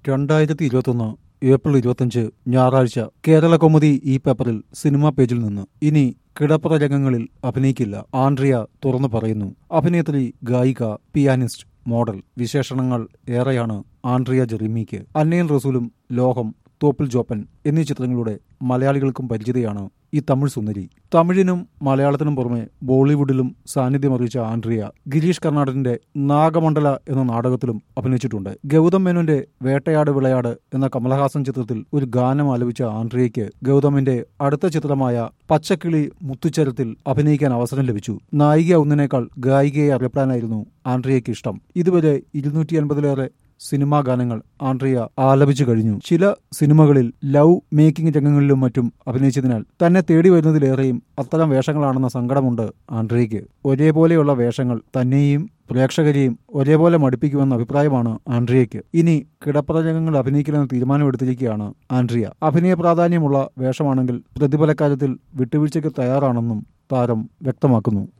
രണ്ടായിരത്തി ഇരുപത്തൊന്ന് ഏപ്രിൽ ഇരുപത്തഞ്ച് ഞായറാഴ്ച കേരള കൗമുദി ഈ പേപ്പറിൽ സിനിമാ പേജിൽ നിന്ന് ഇനി കിടപ്പറ രംഗങ്ങളിൽ അഭിനയിക്കില്ല ആൻഡ്രിയ തുറന്നു പറയുന്നു അഭിനേത്രി ഗായിക പിയാനിസ്റ്റ് മോഡൽ വിശേഷണങ്ങൾ ഏറെയാണ് ആൻഡ്രിയ ജെറിമിക്ക് അന്നയൻ റസൂലും ലോഹം തോപ്പിൽ ജോപ്പൻ എന്നീ ചിത്രങ്ങളുടെ മലയാളികൾക്കും പരിചിതയാണ് ഈ തമിഴ് സുന്ദരി തമിഴിനും മലയാളത്തിനും പുറമെ ബോളിവുഡിലും സാന്നിധ്യം അറിയിച്ച ആൻഡ്രിയ ഗിരീഷ് കർണാടന്റെ നാഗമണ്ഡല എന്ന നാടകത്തിലും അഭിനയിച്ചിട്ടുണ്ട് ഗൗതം മേനോന്റെ വേട്ടയാട് വിളയാട് എന്ന കമലഹാസൻ ചിത്രത്തിൽ ഒരു ഗാനം ആലപിച്ച ആൻഡ്രിയയ്ക്ക് ഗൗതമിന്റെ അടുത്ത ചിത്രമായ പച്ചക്കിളി മുത്തുച്ചരത്തിൽ അഭിനയിക്കാൻ അവസരം ലഭിച്ചു നായിക ഒന്നിനേക്കാൾ ഗായികയെ അറിയപ്പെടാനായിരുന്നു ആൻഡ്രിയയ്ക്ക് ഇഷ്ടം ഇതുവരെ ഇരുന്നൂറ്റി അൻപതിലേറെ സിനിമാ ഗാനങ്ങൾ ആൻഡ്രിയ ആലപിച്ചു കഴിഞ്ഞു ചില സിനിമകളിൽ ലവ് മേക്കിംഗ് രംഗങ്ങളിലും മറ്റും അഭിനയിച്ചതിനാൽ തന്നെ തേടി വരുന്നതിലേറെയും അത്തരം വേഷങ്ങളാണെന്ന സങ്കടമുണ്ട് ആൻഡ്രിയയ്ക്ക് ഒരേപോലെയുള്ള വേഷങ്ങൾ തന്നെയും പ്രേക്ഷകരെയും ഒരേപോലെ മടുപ്പിക്കുമെന്ന അഭിപ്രായമാണ് ആൻഡ്രിയയ്ക്ക് ഇനി കിടപ്പറ രംഗങ്ങൾ അഭിനയിക്കണമെന്ന് തീരുമാനമെടുത്തിരിക്കുകയാണ് ആൻഡ്രിയ അഭിനയ പ്രാധാന്യമുള്ള വേഷമാണെങ്കിൽ പ്രതിഫലക്കാര്യത്തിൽ വിട്ടുവീഴ്ചയ്ക്ക് തയ്യാറാണെന്നും താരം വ്യക്തമാക്കുന്നു